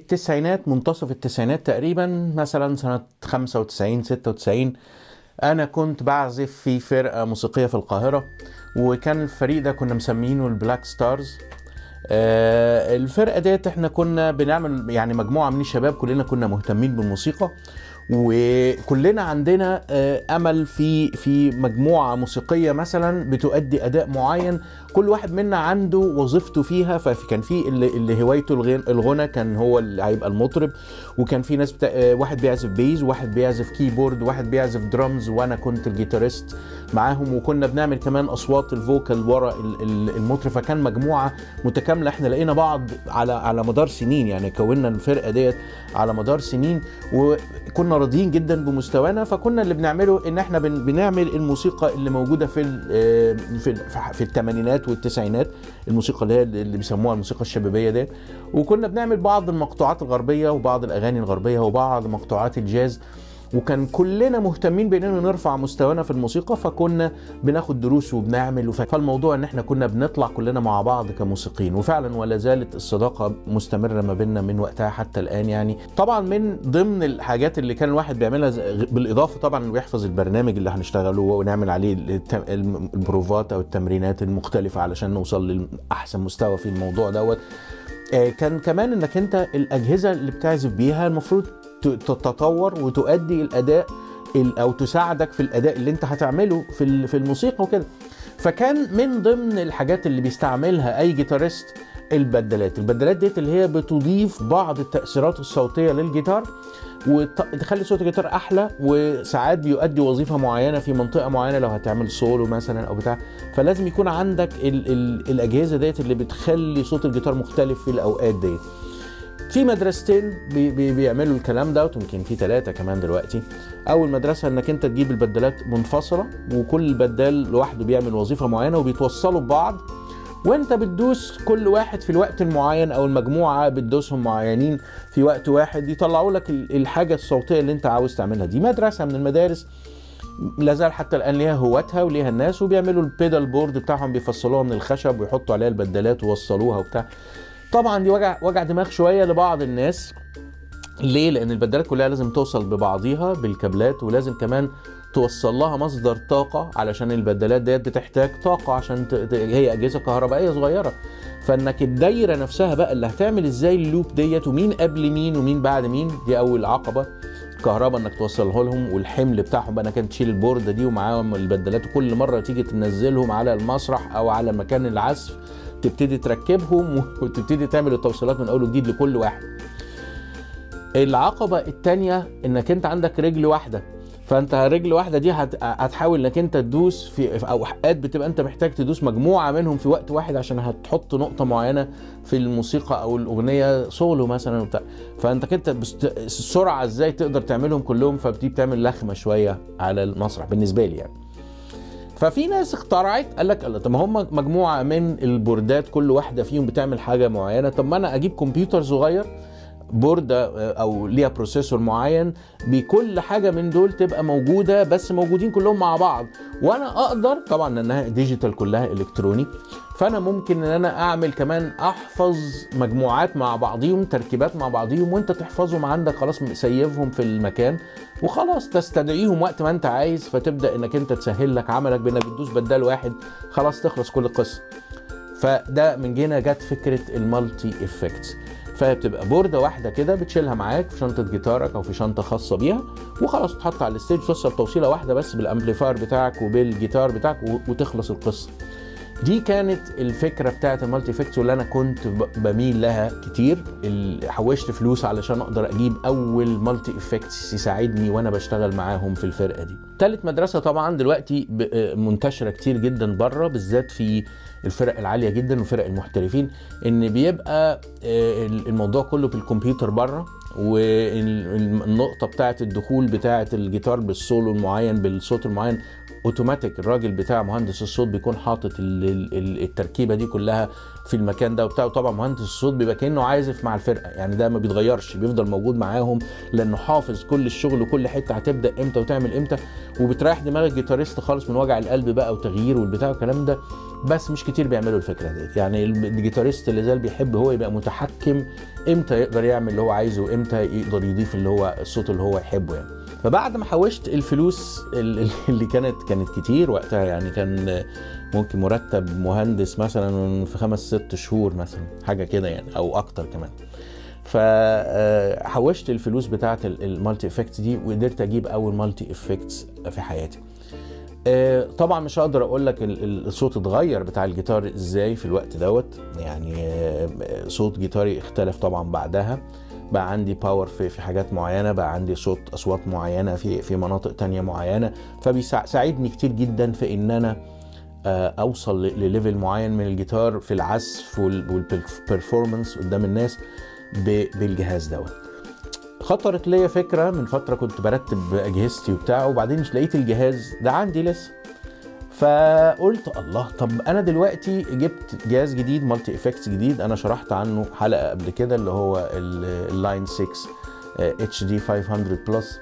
التسعينات منتصف التسعينات تقريبا مثلا سنة 95 96 أنا كنت بعزف في فرقة موسيقية في القاهرة وكان الفريق ده كنا مسمينه البلاك ستارز آه الفرقة ديت احنا كنا بنعمل يعني مجموعة من الشباب كلنا كنا مهتمين بالموسيقى وكلنا عندنا آه امل في في مجموعه موسيقيه مثلا بتؤدي اداء معين كل واحد منا عنده وظيفته فيها فكان في اللي, اللي هوايته الغنى كان هو اللي هيبقى المطرب وكان في ناس بتا... آه واحد بيعزف بيز وواحد بيعزف كيبورد وواحد بيعزف درامز وانا كنت الجيتاريست معاهم وكنا بنعمل كمان اصوات الفوكال ورا المطرب فكان مجموعه متكامله احنا لقينا بعض على على مدار سنين يعني كونا الفرقه ديت على مدار سنين وكنا راضيين جدا بمستوانا فكنا اللي بنعمله ان احنا بنعمل الموسيقى اللي موجوده في في في الثمانينات والتسعينات الموسيقى اللي هي اللي بيسموها الموسيقى الشبابيه ديت وكنا بنعمل بعض المقطوعات الغربيه وبعض الاغاني الغربيه وبعض مقطوعات الجاز وكان كلنا مهتمين باننا نرفع مستوانا في الموسيقى فكنا بناخد دروس وبنعمل فالموضوع ان احنا كنا بنطلع كلنا مع بعض كموسيقيين وفعلا ولا زالت الصداقه مستمره ما بيننا من وقتها حتى الان يعني طبعا من ضمن الحاجات اللي كان الواحد بيعملها بالاضافه طبعا انه يحفظ البرنامج اللي هنشتغله ونعمل عليه البروفات او التمرينات المختلفه علشان نوصل لاحسن مستوى في الموضوع دوت كان كمان انك انت الاجهزه اللي بتعزف بيها المفروض تتطور وتؤدي الاداء او تساعدك في الاداء اللي انت هتعمله في في الموسيقى وكده فكان من ضمن الحاجات اللي بيستعملها اي جيتاريست البدلات البدلات ديت اللي هي بتضيف بعض التاثيرات الصوتيه للجيتار وتخلي صوت الجيتار احلى وساعات بيؤدي وظيفه معينه في منطقه معينه لو هتعمل سولو مثلا او بتاع فلازم يكون عندك ال ال الاجهزه ديت اللي بتخلي صوت الجيتار مختلف في الاوقات ديت في مدرستين بي بي بيعملوا الكلام ده ويمكن في ثلاثه كمان دلوقتي اول مدرسه انك انت تجيب البدلات منفصله وكل بدال لوحده بيعمل وظيفه معينه وبيتوصلوا ببعض وانت بتدوس كل واحد في الوقت المعين او المجموعه بتدوسهم معينين في وقت واحد يطلعوا لك الحاجه الصوتيه اللي انت عاوز تعملها دي مدرسه من المدارس لا زال حتى الان ليها هواتها وليها الناس وبيعملوا البيدال بورد بتاعهم بيفصلوها من الخشب ويحطوا عليها البدلات ويوصلوها وبتاع طبعا دي وجع وجع دماغ شويه لبعض الناس ليه لان البدلات كلها لازم توصل ببعضيها بالكابلات ولازم كمان توصل لها مصدر طاقة علشان البدلات ديت بتحتاج طاقة عشان ت... هي أجهزة كهربائية صغيرة فإنك الدايرة نفسها بقى اللي هتعمل إزاي اللوب ديت ومين قبل مين ومين بعد مين دي أول عقبة كهرباء انك توصله لهم والحمل بتاعهم بقى انك تشيل البورده دي ومعاهم البدلات وكل مره تيجي تنزلهم على المسرح او على مكان العزف تبتدي تركبهم وتبتدي تعمل التوصيلات من اول وجديد لكل واحد العقبة التانية انك انت عندك رجل واحدة فانت رجل واحدة دي هتحاول انك انت تدوس في في اوقات بتبقى انت محتاج تدوس مجموعة منهم في وقت واحد عشان هتحط نقطة معينة في الموسيقى او الاغنية سولو مثلا وبتاع فانت كنت السرعة ازاي تقدر تعملهم كلهم فبتيجي بتعمل لخمة شوية على المسرح بالنسبة لي يعني ففي ناس اخترعت قال لك طب ما هم مجموعه من البوردات كل واحده فيهم بتعمل حاجه معينه طب ما انا اجيب كمبيوتر صغير بوردة او ليها بروسيسور معين بكل حاجه من دول تبقى موجوده بس موجودين كلهم مع بعض وانا اقدر طبعا انها ديجيتال كلها الكتروني فانا ممكن ان انا اعمل كمان احفظ مجموعات مع بعضيهم تركيبات مع بعضيهم وانت تحفظهم عندك خلاص سيفهم في المكان وخلاص تستدعيهم وقت ما انت عايز فتبدا انك انت تسهل لك عملك بانك بتدوس بدال واحد خلاص تخلص كل القصه فده من جينا جت فكره المالتي افكتس فبتبقى بورده واحده كده بتشيلها معاك في شنطه جيتارك او في شنطه خاصه بيها وخلاص تحط على الستيج توصل توصيله واحده بس بالامبليفاير بتاعك وبالجيتار بتاعك وتخلص القصه دي كانت الفكره بتاعت المالتي افكتس واللي انا كنت بميل لها كتير حوشت فلوس علشان اقدر اجيب اول مالتي افكتس يساعدني وانا بشتغل معاهم في الفرقه دي تالت مدرسه طبعا دلوقتي منتشره كتير جدا بره بالذات في الفرق العاليه جدا وفرق المحترفين ان بيبقى الموضوع كله بالكمبيوتر بره والنقطة بتاعة الدخول بتاعة الجيتار بالسولو المعين بالصوت المعين اوتوماتيك الراجل بتاع مهندس الصوت بيكون حاطط التركيبه دي كلها في المكان ده وبتاع وطبعا مهندس الصوت بيبقى كانه عازف مع الفرقه يعني ده ما بيتغيرش بيفضل موجود معاهم لانه حافظ كل الشغل وكل حته هتبدا امتى وتعمل امتى وبتريح دماغ الجيتاريست خالص من وجع القلب بقى وتغيير والبتاع والكلام ده بس مش كتير بيعملوا الفكره ديت يعني الجيتاريست اللي زال بيحب هو يبقى متحكم امتى يقدر يعمل اللي هو عايزه وامتى يقدر يضيف اللي هو الصوت اللي هو يحبه يعني فبعد ما حوشت الفلوس اللي كانت كانت كتير وقتها يعني كان ممكن مرتب مهندس مثلا في خمس ست شهور مثلا حاجه كده يعني او اكتر كمان فحوشت الفلوس بتاعه المالتي افكتس دي وقدرت اجيب اول مالتي افكتس في حياتي طبعا مش هقدر اقول لك الصوت اتغير بتاع الجيتار ازاي في الوقت دوت يعني صوت جيتاري اختلف طبعا بعدها بقى عندي باور في في حاجات معينه بقى عندي صوت اصوات معينه في في مناطق تانية معينه فبيساعدني كتير جدا في ان انا اوصل لليفل معين من الجيتار في العزف والبرفورمانس قدام الناس بالجهاز دوت خطرت ليا فكره من فتره كنت برتب اجهزتي وبتاع وبعدين لقيت الجهاز ده عندي لسه فقلت الله طب انا دلوقتي جبت جهاز جديد مالتي افكتس جديد انا شرحت عنه حلقه قبل كده اللي هو اللاين 6 اتش دي 500 بلس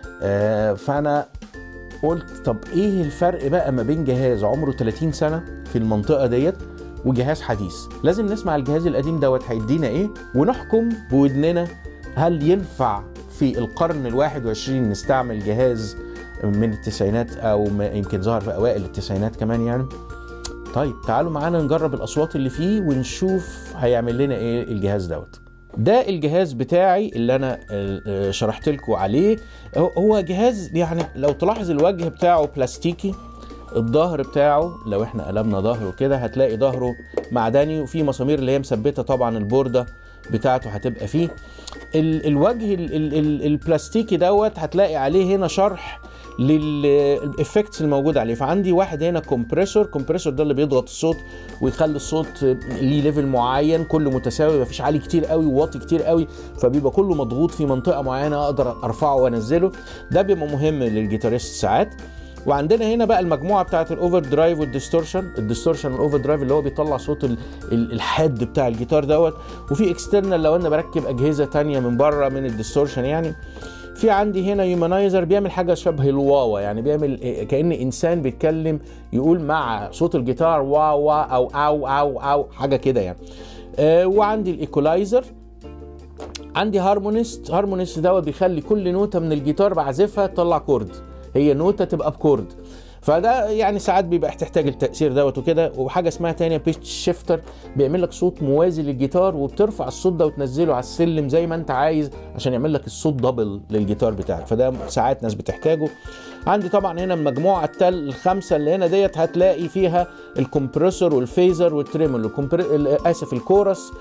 فانا قلت طب ايه الفرق بقى ما بين جهاز عمره 30 سنه في المنطقه ديت وجهاز حديث لازم نسمع الجهاز القديم دوت هيدينا ايه ونحكم بودننا هل ينفع في القرن الواحد وعشرين نستعمل جهاز من التسعينات او يمكن ظهر في اوائل التسعينات كمان يعني طيب تعالوا معانا نجرب الاصوات اللي فيه ونشوف هيعمل لنا ايه الجهاز دوت ده الجهاز بتاعي اللي انا شرحت لكم عليه هو جهاز يعني لو تلاحظ الوجه بتاعه بلاستيكي الظهر بتاعه لو احنا قلبنا ظهره كده هتلاقي ظهره معدني وفي مسامير اللي هي مثبته طبعا البورده بتاعته هتبقى فيه ال الوجه ال ال ال البلاستيكي دوت هتلاقي عليه هنا شرح للافكتس الموجود عليه فعندي واحد هنا كومبريسور كومبريسور ده اللي بيضغط الصوت ويخلي الصوت ليه ليفل معين كله متساوي مفيش عالي كتير قوي وواطي كتير قوي فبيبقى كله مضغوط في منطقه معينه اقدر ارفعه وانزله ده بيبقى مهم للجيتاريست ساعات وعندنا هنا بقى المجموعه بتاعت الاوفر درايف والديستورشن الديستورشن والاوفر درايف اللي هو بيطلع صوت الحاد بتاع الجيتار دوت وفي اكسترنال لو انا بركب اجهزه تانية من بره من الديستورشن يعني في عندي هنا يومنايزر بيعمل حاجه شبه الواوا يعني بيعمل كان انسان بيتكلم يقول مع صوت الجيتار وا وا او او او او حاجه كده يعني آه وعندي الايكولايزر عندي هارمونيست هارمونيست دوت بيخلي كل نوته من الجيتار بعزفها تطلع كورد هي نوته تبقى بكورد فده يعني ساعات بيبقى تحتاج التاثير دوت وكده وحاجه اسمها تانية بيتش شيفتر بيعمل لك صوت موازي للجيتار وبترفع الصوت ده وتنزله على السلم زي ما انت عايز عشان يعمل لك الصوت دبل للجيتار بتاعك فده ساعات ناس بتحتاجه عندي طبعا هنا المجموعه التل الخمسه اللي هنا ديت هتلاقي فيها الكمبريسور والفيزر والتريمول اسف الكورس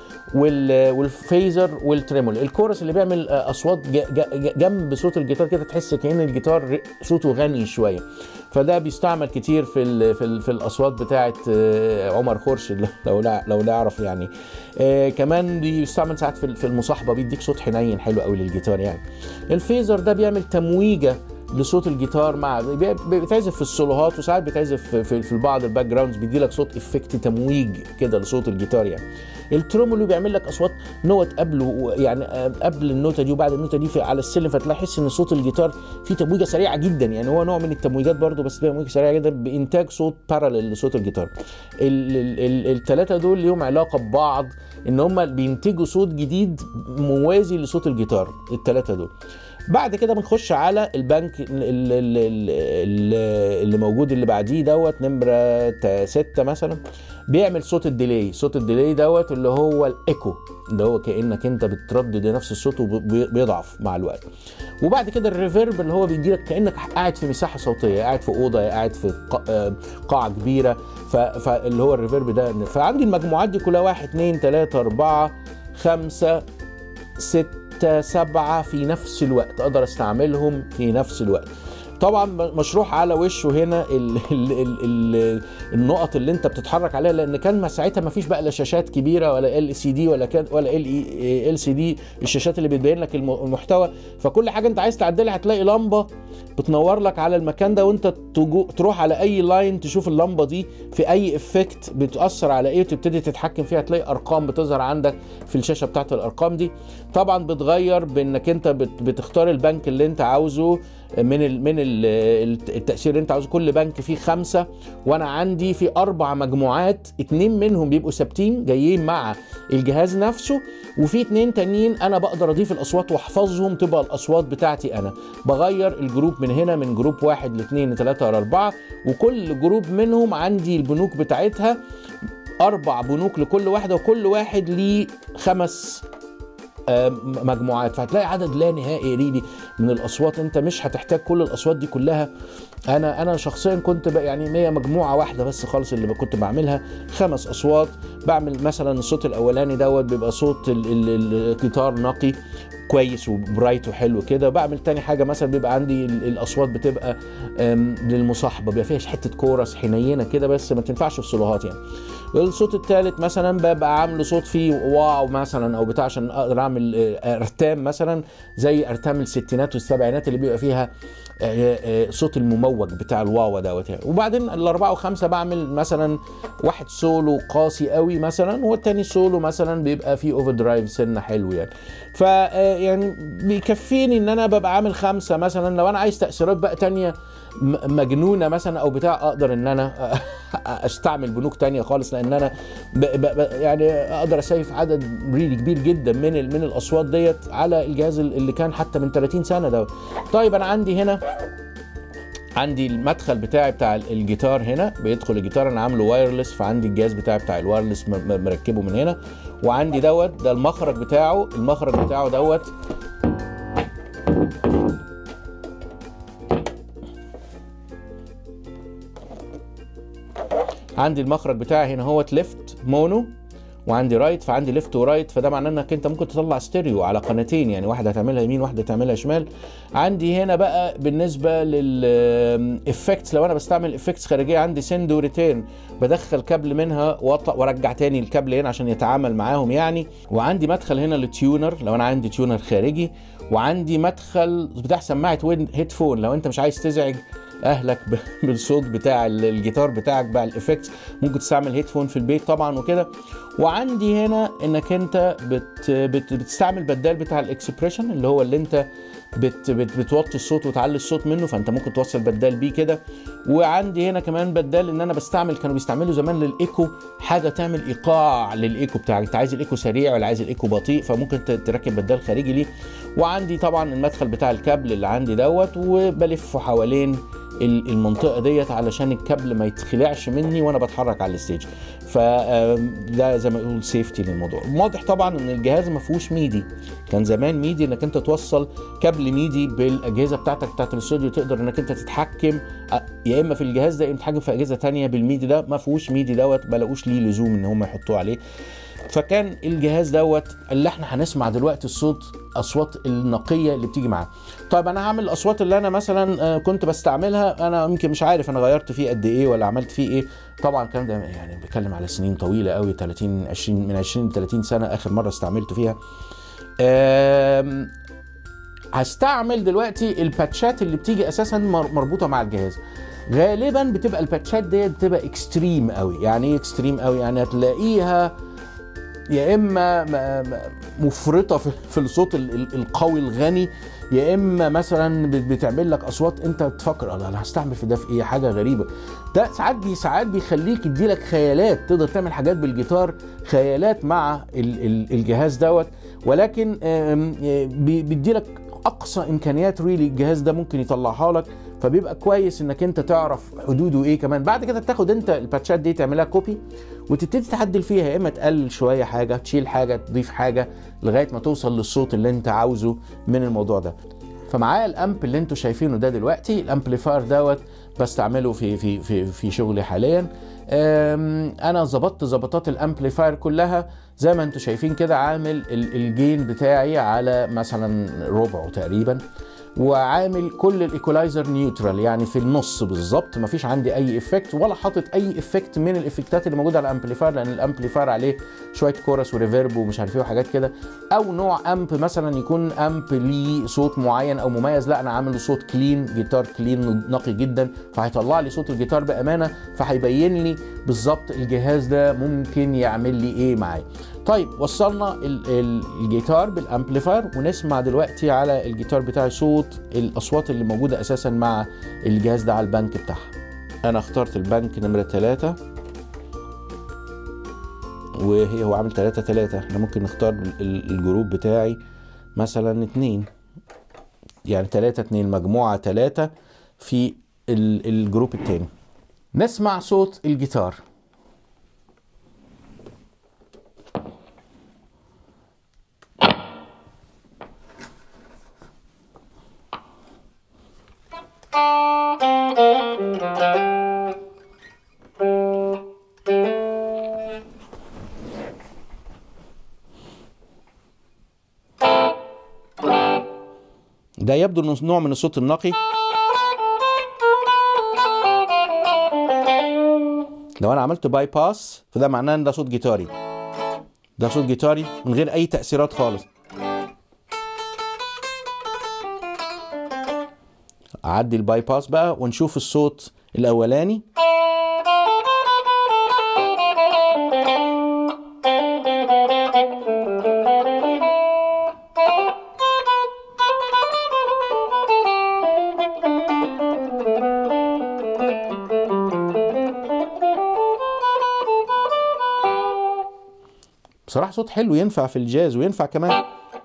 والفيزر والتريمول الكورس اللي بيعمل اصوات جنب صوت الجيتار كده تحس كأن الجيتار صوته غني شويه فده بيستعمل كتير في ال في, ال في الاصوات بتاعه عمر خورشيد لو لا لو نعرف يعني آه كمان بيستعمل ساعات في في المصاحبه بيديك صوت حنين حلو قوي للجيتار يعني الفيزر ده بيعمل تمويجه لصوت الجيتار مع بيتعزف في السولوهات وساعات بيتعزف في, في بعض الباك جراوندز بيدي لك صوت افكت تمويج كده لصوت الجيتار يعني الترومولو بيعمل لك اصوات نوت قبل يعني قبل النوته دي وبعد النوته دي في على السلم فتلاحظ ان صوت الجيتار فيه تمويجه سريعه جدا يعني هو نوع من التمويجات برضه بس تمويجه سريعه جدا بانتاج صوت بارالل لصوت الجيتار الثلاثه دول ليهم علاقه ببعض ان هم بينتجوا صوت جديد موازي لصوت الجيتار الثلاثه دول بعد كده بنخش على البنك اللي, اللي, اللي موجود اللي بعديه دوت نمره ستة مثلا بيعمل صوت الديلي صوت الديلي دوت اللي هو الايكو اللي هو كانك انت بتردد نفس الصوت وبيضعف مع الوقت وبعد كده الريفيرب اللي هو بيدي لك كانك قاعد في مساحه صوتيه قاعد في اوضه قاعد في قاعه كبيره فاللي هو الريفيرب ده فعندي المجموعات دي كلها واحد اتنين تلاته اربعه خمسه ستة ستة سبعة في نفس الوقت أقدر أستعملهم في نفس الوقت طبعا مشروح على وشه هنا ال ال ال ال النقط اللي انت بتتحرك عليها لان كان ساعتها ما فيش بقى لا شاشات كبيره ولا ال سي دي ولا كان ولا ال ال سي دي الشاشات اللي بتبين لك المحتوى فكل حاجه انت عايز تعدلها هتلاقي لمبه بتنور لك على المكان ده وانت تروح على اي لاين تشوف اللمبه دي في اي افكت بتاثر على ايه وتبتدي تتحكم فيها تلاقي ارقام بتظهر عندك في الشاشه بتاعت الارقام دي طبعا بتغير بانك انت بتختار البنك اللي انت عاوزه من ال من ال التاثير اللي انت عاوزه كل بنك فيه خمسه وانا عندي في اربع مجموعات اتنين منهم بيبقوا ثابتين جايين مع الجهاز نفسه وفي اتنين تانيين انا بقدر اضيف الاصوات واحفظهم تبقى الاصوات بتاعتي انا بغير الجروب من هنا من جروب واحد لاثنين لثلاثه لاربعه وكل جروب منهم عندي البنوك بتاعتها اربع بنوك لكل واحده وكل واحد ليه خمس مجموعات فهتلاقي عدد لا نهائي ريلي من الاصوات انت مش هتحتاج كل الاصوات دي كلها انا انا شخصيا كنت بقى يعني 100 مجموعه واحده بس خالص اللي كنت بعملها خمس اصوات بعمل مثلا الصوت الاولاني دوت بيبقى صوت الجيتار نقي كويس وبرايت وحلو كده بعمل تاني حاجه مثلا بيبقى عندي الاصوات بتبقى للمصاحبه بيبقى فيها حته كورس حنينه كده بس ما تنفعش في صلوهات يعني الصوت الثالث مثلا ببقى عامله صوت فيه واو مثلا او بتاع عشان اقدر اعمل ارتام مثلا زي ارتام الستينات والسبعينات اللي بيبقى فيها صوت المموج بتاع الواوا دوت يعني وبعدين الاربعه وخمسه بعمل مثلا واحد سولو قاسي قوي مثلا والتاني سولو مثلا بيبقى فيه اوفر درايف سنه حلو يعني ف يعني بيكفيني ان انا ببقى عامل خمسه مثلا لو انا عايز تاثيرات بقى تانية مجنونه مثلا او بتاع اقدر ان انا استعمل بنوك تانية خالص لان انا ب ب يعني اقدر اسيف عدد ريلي كبير جدا من من الاصوات ديت على الجهاز اللي كان حتى من 30 سنه ده طيب انا عندي هنا عندي المدخل بتاعي بتاع الجيتار هنا بيدخل الجيتار انا عامله وايرلس فعندي الجهاز بتاعي بتاع الوايرلس مركبه من هنا وعندي دوت ده المخرج بتاعه المخرج بتاعه دوت عندي المخرج بتاعي هنا هوت ليفت مونو وعندي رايت فعندي ليفت ورايت فده معناه انك انت ممكن تطلع ستيريو على قناتين يعني واحده هتعملها يمين واحده تعملها شمال عندي هنا بقى بالنسبه للافكتس لو انا بستعمل افكتس خارجيه عندي سند وريتيرن بدخل كابل منها واطلع وارجع تاني الكابل هنا عشان يتعامل معاهم يعني وعندي مدخل هنا للتيونر لو انا عندي تيونر خارجي وعندي مدخل بتاع سماعه هيدفون لو انت مش عايز تزعج اهلك بالصوت بتاع الجيتار بتاعك بقى الافكتس ممكن تستعمل هيدفون في البيت طبعا وكده وعندي هنا انك انت بت بت بتستعمل بدال بتاع الاكسبريشن اللي هو اللي انت بت بت بتوطي الصوت وتعلي الصوت منه فانت ممكن توصل بدال بيه كده وعندي هنا كمان بدال ان انا بستعمل كانوا بيستعملوا زمان للايكو حاجه تعمل ايقاع للايكو بتاعك انت عايز الايكو سريع ولا عايز الايكو بطيء فممكن تركب بدال خارجي ليه وعندي طبعا المدخل بتاع الكابل اللي عندي دوت وبلفه حوالين المنطقه ديت علشان الكابل ما يتخلعش مني وانا بتحرك على الستيج فده زي ما يقول سيفتي للموضوع واضح طبعا ان الجهاز ما فيهوش ميدي كان زمان ميدي انك انت توصل كابل ميدي بالاجهزه بتاعتك بتاعت الاستوديو تقدر انك انت تتحكم يا اما في الجهاز ده يا اما تتحكم في اجهزه تانية بالميدي ده ما فيهوش ميدي دوت ما لقوش ليه لزوم ان هم يحطوه عليه فكان الجهاز دوت اللي احنا هنسمع دلوقتي الصوت اصوات النقيه اللي بتيجي معاه طيب انا هعمل الاصوات اللي انا مثلا كنت بستعملها انا يمكن مش عارف انا غيرت فيه قد ايه ولا عملت فيه ايه طبعا الكلام ده يعني بتكلم على سنين طويله قوي 30 20 من 20 ل 30 سنه اخر مره استعملته فيها هستعمل دلوقتي الباتشات اللي بتيجي اساسا مربوطه مع الجهاز غالبا بتبقى الباتشات ديت بتبقى اكستريم قوي يعني ايه اكستريم قوي يعني هتلاقيها يا اما مفرطه في الصوت القوي الغني يا اما مثلا بتعمل لك اصوات انت تفكر الله انا هستعمل في ده في ايه حاجه غريبه ده ساعات بي ساعات بيخليك يديلك خيالات تقدر تعمل حاجات بالجيتار خيالات مع الجهاز دوت ولكن بيديلك اقصى امكانيات ريلي الجهاز ده ممكن يطلعها لك فبيبقى كويس انك انت تعرف حدوده ايه كمان بعد كده تاخد انت الباتشات دي تعملها كوبي وتبتدي تعدل فيها يا اما تقلل شويه حاجه تشيل حاجه تضيف حاجه لغايه ما توصل للصوت اللي انت عاوزه من الموضوع ده فمعايا الامب اللي انتوا شايفينه ده دلوقتي الامبليفاير دوت بستعمله في في في في شغلي حاليا انا ظبطت ظبطات الامبليفاير كلها زي ما انتم شايفين كده عامل الجين بتاعي على مثلا ربعه تقريبا وعامل كل الايكولايزر نيوترال يعني في النص بالظبط مفيش عندي اي افكت ولا حاطط اي افكت من الافكتات اللي موجوده على الامبليفاير لان الامبليفاير عليه شويه كورس وريفيرب ومش عارف ايه وحاجات كده او نوع امب مثلا يكون امب ليه صوت معين او مميز لا انا عامل صوت كلين جيتار كلين نقي جدا فهيطلع لي صوت الجيتار بامانه فهيبين لي بالظبط الجهاز ده ممكن يعمل لي ايه معايا طيب وصلنا ال- ال- الجيتار بالامبليفاير ونسمع دلوقتي على الجيتار بتاعي صوت الاصوات اللي موجوده اساسا مع الجهاز ده على البنك بتاعها انا اخترت البنك نمره 3 وهي هو عامل 3 3 احنا ممكن نختار ال- الجروب بتاعي مثلا 2 يعني 3 2 مجموعه 3 في ال- الجروب التاني نسمع صوت الجيتار ده يبدو انه نوع من الصوت النقي لو انا عملت باي باس فده معناه ان ده صوت جيتاري ده صوت جيتاري من غير اي تأثيرات خالص اعدي الباي باس بقى ونشوف الصوت الاولاني بصراحة صوت حلو ينفع في الجاز وينفع كمان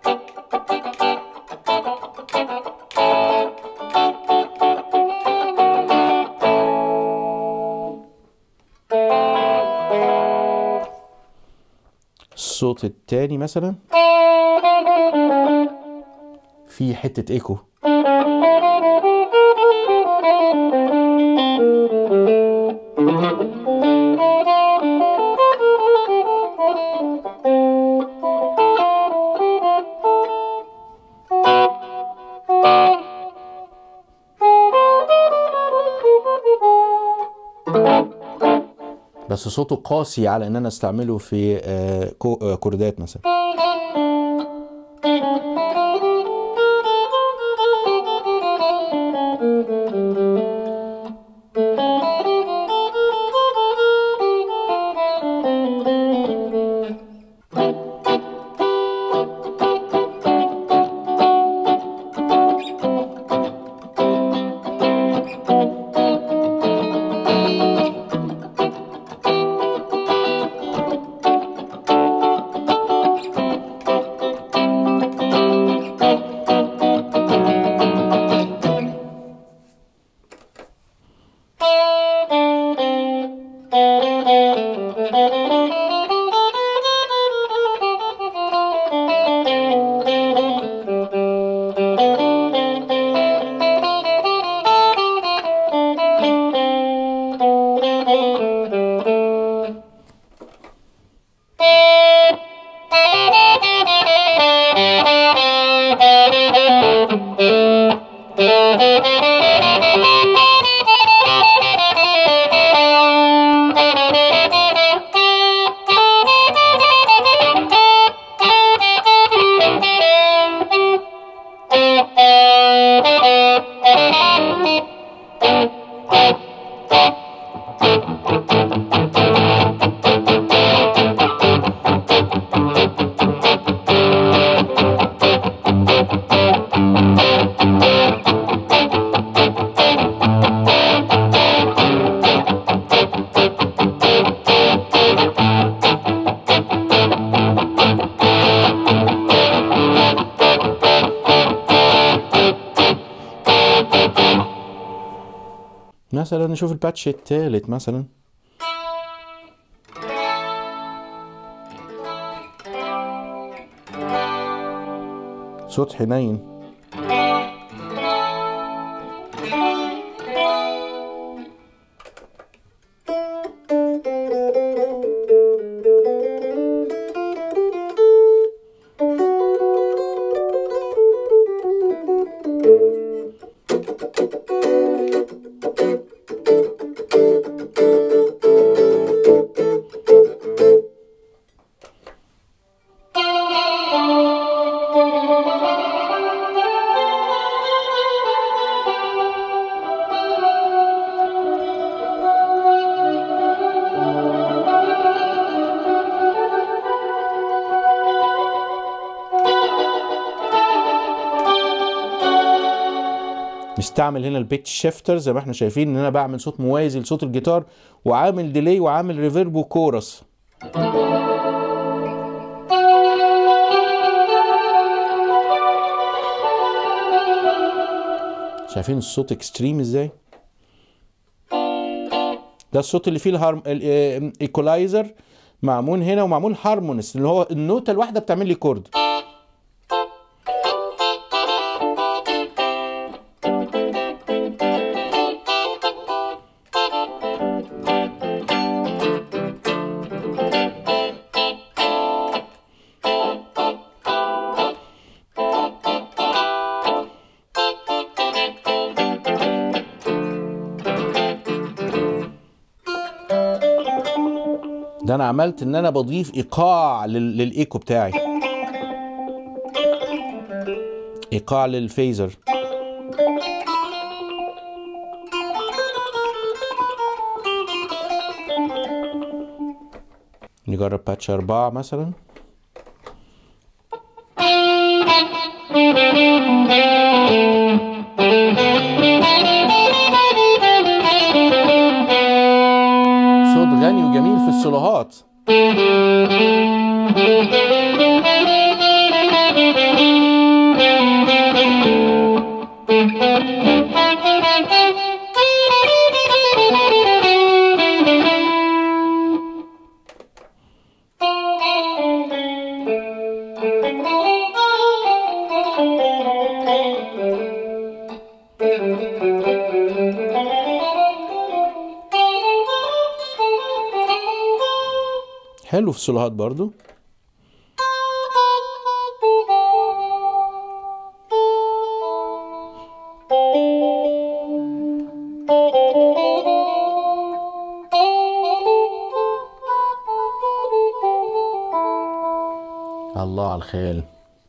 الصوت التاني مثلا في حتة ايكو بس صوته قاسي على ان انا استعمله في آه، كو- آه، كوردات مثلا مثلا نشوف الباتش التالت مثلا صوت حنين مستعمل هنا البيتش شيفتر زي ما احنا شايفين ان انا بعمل صوت موازي لصوت الجيتار وعامل ديلي وعامل ريفيرب وكورس شايفين الصوت اكستريم ازاي ده الصوت اللي فيه الهارم الايكولايزر معمول هنا ومعمول هارمونس اللي هو النوتة الواحدة بتعمل لي كورد ده انا عملت ان انا بضيف ايقاع لل- للايكو بتاعي ايقاع للفيزر نجرب باتش أربعة مثلا صوت غني وجميل في السولوهات حلو في السولوهات برضو الله على الخيال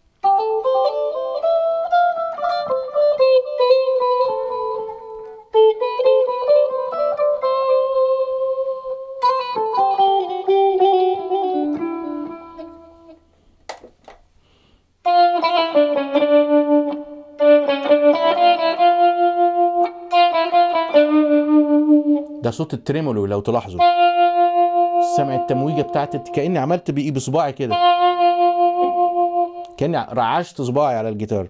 ده صوت التريمولو لو تلاحظوا سمع التمويجه بتاعت كاني عملت بايه بصباعي كده كاني رعشت صباعي على الجيتار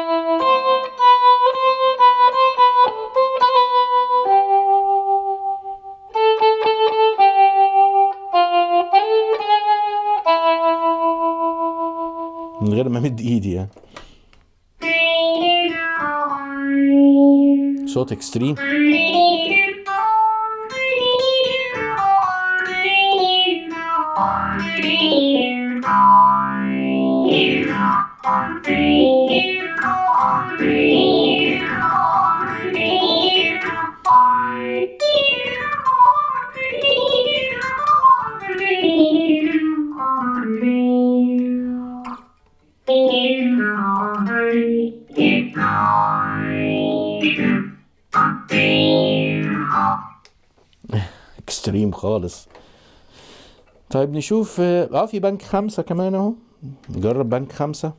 من غير ما امد ايدي يعني صوت اكستريم اكستريم خالص طيب نشوف اه في بنك خمسة كمان اهو نجرب بنك خمسة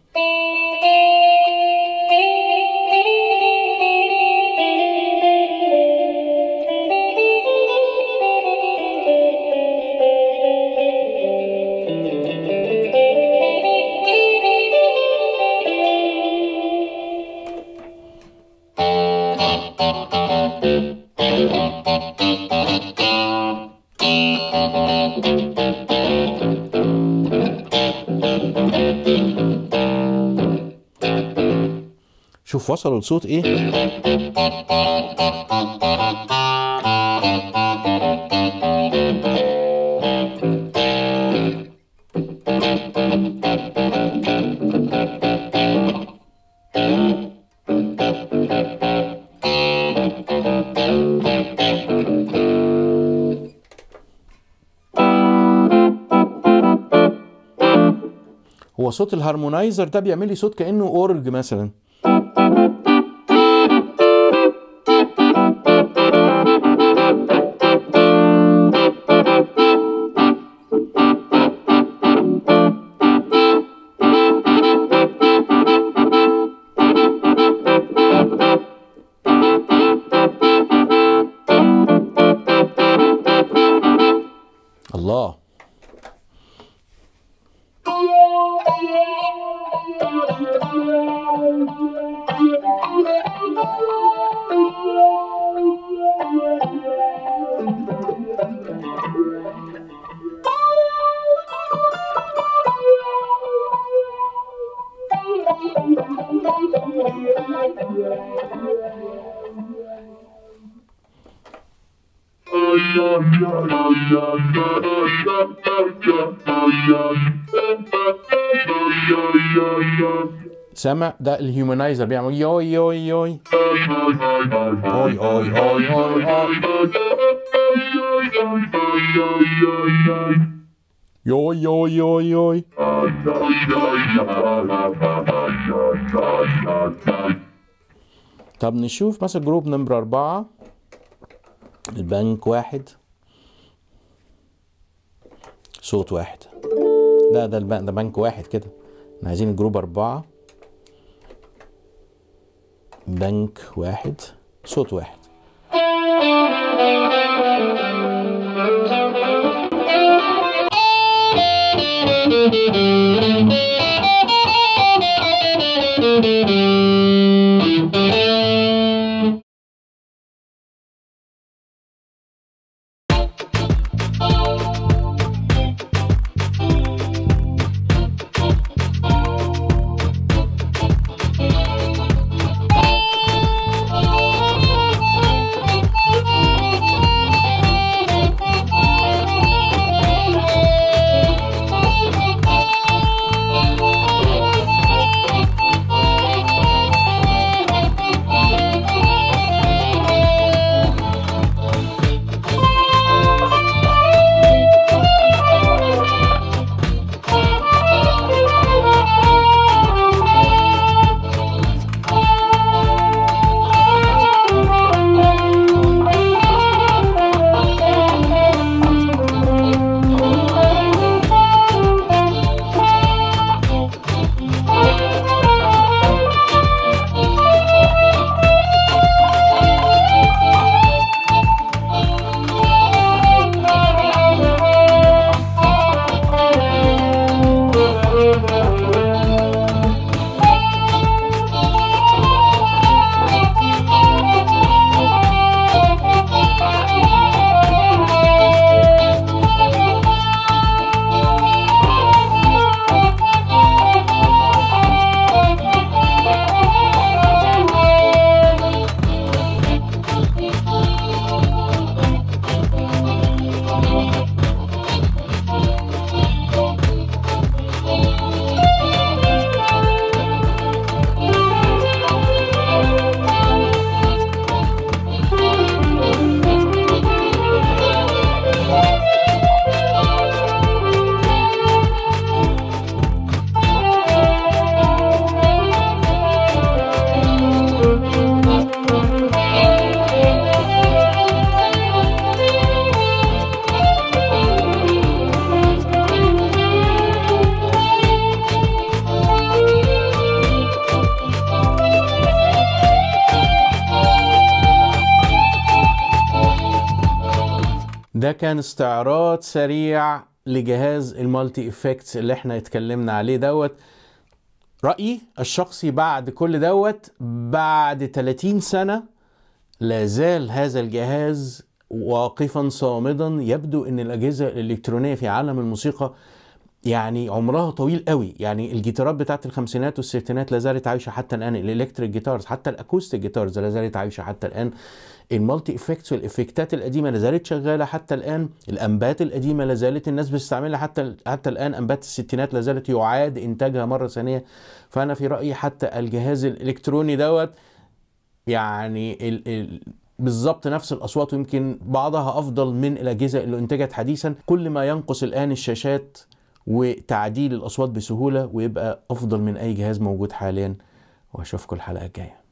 شوف وصلوا لصوت ايه هو صوت الهارمونايزر ده بيعمل لي صوت كانه اورج مثلا الله سامع ده الهيومنايزر بيعمل يوي يوي يوي اوي اوي اوي اوي اوي يوي يوي يوي يوي طب نشوف مثلا جروب نمبر أربعة البنك واحد صوت واحد لا ده البنك ده بنك واحد كده احنا عايزين جروب أربعة بنك واحد صوت واحد ده كان استعراض سريع لجهاز المالتي افكتس اللي احنا اتكلمنا عليه دوت رأيي الشخصي بعد كل دوت بعد 30 سنة لا زال هذا الجهاز واقفا صامدا يبدو ان الاجهزة الالكترونية في عالم الموسيقى يعني عمرها طويل قوي يعني الجيتارات بتاعت الخمسينات والستينات لا زالت عايشه حتى الان الالكتريك جيتارز حتى الاكوستيك جيتارز لا زالت عايشه حتى الان المالتي افكتس والافكتات القديمه لا زالت شغاله حتى الان الانبات القديمه لا زالت الناس بتستعملها حتى حتى الان انبات الستينات لا زالت يعاد انتاجها مره ثانيه فانا في رايي حتى الجهاز الالكتروني دوت يعني ال ال بالظبط نفس الاصوات ويمكن بعضها افضل من الاجهزه اللي انتجت حديثا كل ما ينقص الان الشاشات وتعديل الاصوات بسهوله ويبقى افضل من اي جهاز موجود حاليا واشوفكم الحلقه الجايه